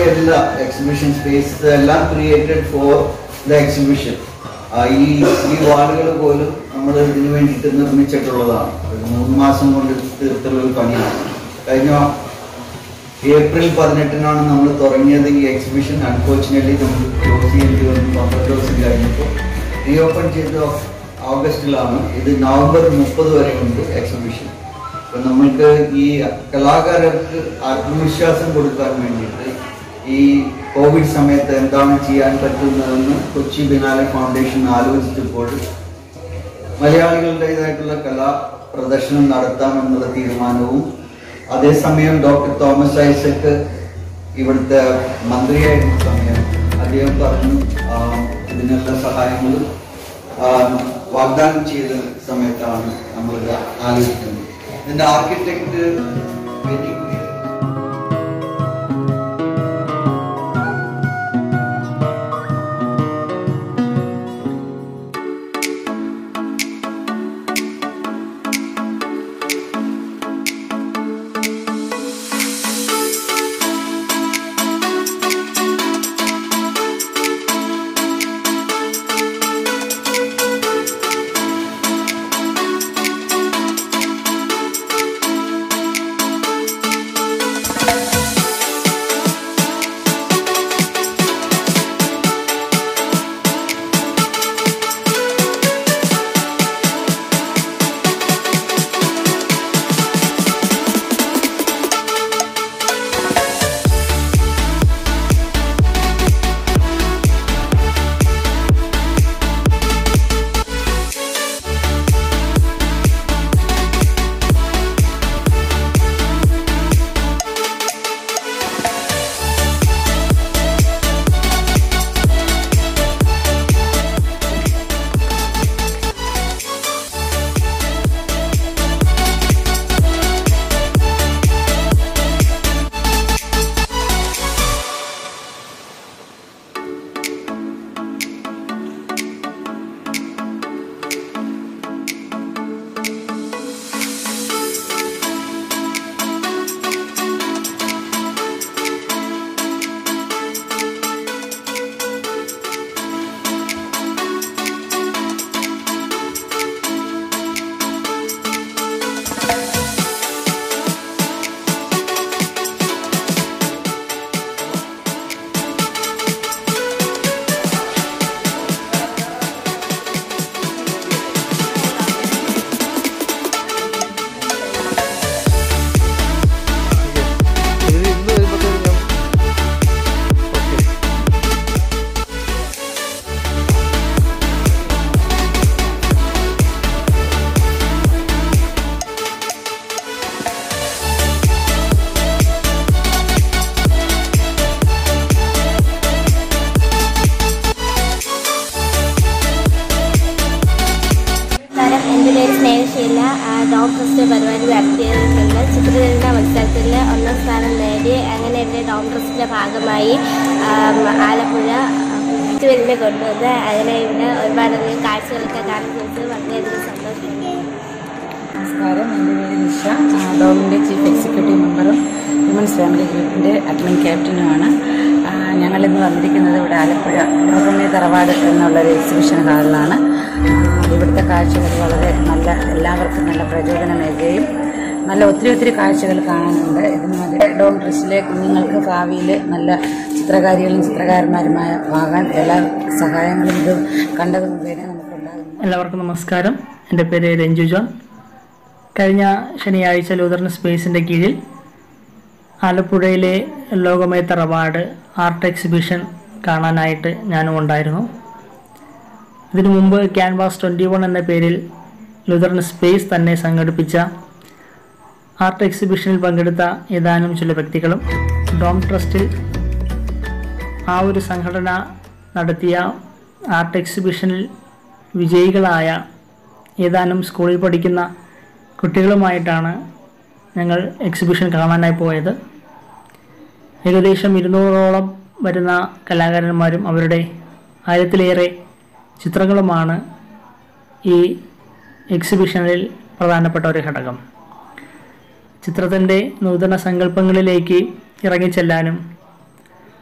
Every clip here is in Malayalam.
പോലെയല്ല എക്സിബിഷൻ സ്പേസ് എല്ലാം ക്രിയേറ്റഡ് ഫോർ ദ എക്സിബിഷൻ ഈ ഈ വാർഡുകൾ പോലും നമ്മൾ ഇതിനു വേണ്ടിയിട്ട് നിർമ്മിച്ചിട്ടുള്ളതാണ് ഒരു മൂന്ന് മാസം കൊണ്ട് തീർത്തുള്ള ഒരു പണിയാണ് കഴിഞ്ഞ ഏപ്രിൽ പതിനെട്ടിനാണ് നമ്മൾ തുടങ്ങിയത് ഈ എക്സിബിഷൻ അൺഫോർച്ചുനേറ്റ്ലി നമ്മൾ ക്ലോസ് ചെയ്യേണ്ടി വന്നു പന്ത്രണ്ട് ദിവസം കഴിഞ്ഞപ്പോൾ റീ ഓപ്പൺ ചെയ്ത ഓഗസ്റ്റിലാണ് ഇത് നവംബർ മുപ്പത് വരെ ഉണ്ട് എക്സിബിഷൻ അപ്പൊ നമ്മൾക്ക് ഈ കലാകാരർക്ക് ആത്മവിശ്വാസം കൊടുക്കാൻ വേണ്ടിയിട്ട് ഈ കോവിഡ് സമയത്ത് എന്താണ് ചെയ്യാൻ പറ്റുന്നതെന്ന് കൊച്ചി ബിനാലെ ഫൗണ്ടേഷൻ ആലോചിച്ചപ്പോൾ മലയാളികളുടേതായിട്ടുള്ള കലാ പ്രദർശനം നടത്താമെന്നുള്ള തീരുമാനവും അതേസമയം ഡോക്ടർ തോമസ് ഐസക്ക് ഇവിടുത്തെ മന്ത്രിയായിരുന്ന സമയം അദ്ദേഹം പറഞ്ഞു ആ, ഇതിനുള്ള സഹായങ്ങളും ആ, വാഗ്ദാനം ചെയ്ത സമയത്താണ് നമ്മൾ ഇത് ആലോചിക്കുന്നത് ഇതിന്റെ ആർക്കിടെക്ട് നമസ്കാരം എൻ്റെ പേര് സ്നേഹശീല ഡോം ട്രസ്റ്റ് പരിപാടി നടത്തിയിട്ടുണ്ട് ചിത്രരചന മത്സരത്തിൽ ഒന്നാം സ്ഥാനം നേടി അങ്ങനെ എൻ്റെ ഡോം ട്രസ്റ്റിൻ്റെ ഭാഗമായി ആം, ആലപ്പുഴ ഫെസ്റ്റിവലിനെ കൊണ്ടുവന്ന് അങ്ങനെ ഇവിടെ ഒരുപാടധികം കാഴ്ചകളൊക്കെ കാണിക്കുന്നത് വളരെയധികം സന്തോഷമുണ്ട് നമസ്കാരം എൻ്റെ പേര് നിഷ ആ, ഡോമിൻ്റെ ചീഫ് എക്സിക്യൂട്ടീവ് മെമ്പറും വിമൻസ് ഫാമിലി ഗ്രൂപ്പിൻ്റെ അഡ്മിൻ ക്യാപ്റ്റനുമാണ് ആ, ഞങ്ങളിന്ന് വന്നിരിക്കുന്നത് ഇവിടെ ആലപ്പുഴ മൃഗമേ തറവാട് എന്നുള്ളൊരു എക്സിബിഷൻ ഹാളിലാണ് ആ, ഇവിടുത്തെ കാഴ്ചകൾ വളരെ നല്ല എല്ലാവർക്കും നല്ല പ്രചോദനമേകുകയും നല്ല ഒത്തിരി ഒത്തിരി കാഴ്ചകൾ കാണാനുണ്ട് ഇതിന് ഡോം ട്രസ്റ്റിലെ കുഞ്ഞുങ്ങൾക്ക് ഭാവിയിൽ നല്ല ചിത്രകാരികളും ചിത്രകാരന്മാരുമായ ആകാൻ എല്ലാ സഹായങ്ങളും ഇത് കണ്ടത് മുഖേന നമുക്കുണ്ടാകുന്നു എല്ലാവർക്കും നമസ്കാരം എൻ്റെ പേര് രഞ്ജു ജോൺ കഴിഞ്ഞ ശനിയാഴ്ച ലൂതറൻ സ്പേസിൻ്റെ കീഴിൽ ആലപ്പുഴയിലെ ലോകമേത്തർ അവാർഡ് ആർട്ട് എക്സിബിഷൻ കാണാനായിട്ട് ഞാനും ഉണ്ടായിരുന്നു ഇതിനു മുമ്പ് ക്യാൻവാസ് ട്വൻറ്റി വൺ എന്ന പേരിൽ ലൂതറൻ സ്പേസ് തന്നെ സംഘടിപ്പിച്ച ആർട്ട് എക്സിബിഷനിൽ പങ്കെടുത്ത ഏതാനും ചില വ്യക്തികളും ഡോം ട്രസ്റ്റിൽ ആ ഒരു സംഘടന നടത്തിയ ആർട്ട് എക്സിബിഷനിൽ വിജയികളായ ഏതാനും സ്കൂളിൽ പഠിക്കുന്ന കുട്ടികളുമായിട്ടാണ് ഞങ്ങൾ എക്സിബിഷൻ കാണാനായി പോയത് ഏകദേശം ഇരുന്നൂറോളം വരുന്ന കലാകാരന്മാരും അവരുടെ ആയിരത്തിലേറെ ചിത്രങ്ങളുമാണ് ഈ എക്സിബിഷനിൽ പ്രധാനപ്പെട്ട ഒരു ഘടകം ചിത്രത്തിൻ്റെ നൂതന സങ്കല്പങ്ങളിലേക്ക് ഇറങ്ങിച്ചെല്ലാനും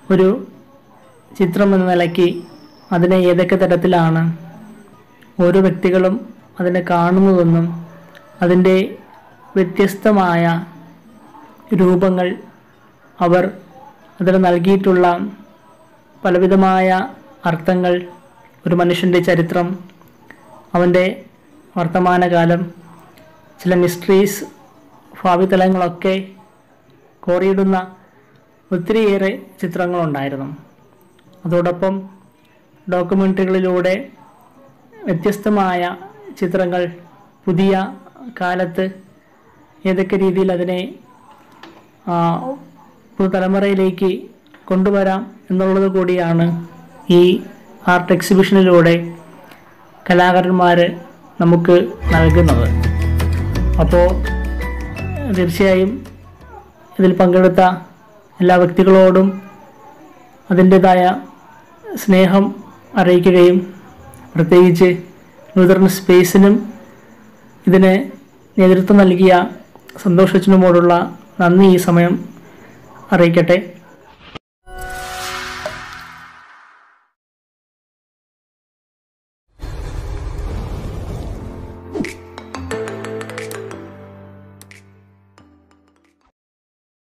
ഒരു ചിത്രം എന്ന നിലയ്ക്ക് അതിനെ ഏതൊക്കെ തരത്തിലാണ് ഓരോ വ്യക്തികളും അതിനെ കാണുന്നതെന്നും അതിൻ്റെ വ്യത്യസ്തമായ രൂപങ്ങൾ അവർ അതിന് നൽകിയിട്ടുള്ള പലവിധമായ അർത്ഥങ്ങൾ ഒരു മനുഷ്യൻ്റെ ചരിത്രം അവൻ്റെ വർത്തമാനകാലം ചില മിസ്റ്ററീസ് ഭാവി തലങ്ങളൊക്കെ കോറിയിടുന്ന ഒത്തിരിയേറെ ചിത്രങ്ങളുണ്ടായിരുന്നു അതോടൊപ്പം ഡോക്യുമെൻ്ററികളിലൂടെ വ്യത്യസ്തമായ ചിത്രങ്ങൾ പുതിയ കാലത്ത് ഏതൊക്കെ രീതിയിൽ അതിനെ ആ, പുതുതലമുറയിലേക്ക് കൊണ്ടുവരാം എന്നുള്ളത് കൂടിയാണ് ഈ ആർട്ട് എക്സിബിഷനിലൂടെ കലാകാരന്മാർ നമുക്ക് നൽകുന്നത് അപ്പോൾ തീർച്ചയായും ഇതിൽ പങ്കെടുത്ത എല്ലാ വ്യക്തികളോടും അതിൻ്റെതായ സ്നേഹം അറിയിക്കുകയും പ്രത്യേകിച്ച് ലൂതറൻ സ്പേസിനും ഇതിന് നേതൃത്വം നൽകിയ സന്തോഷത്തിനുമോടുള്ള നന്ദി ഈ സമയം അറിയിക്കട്ടെ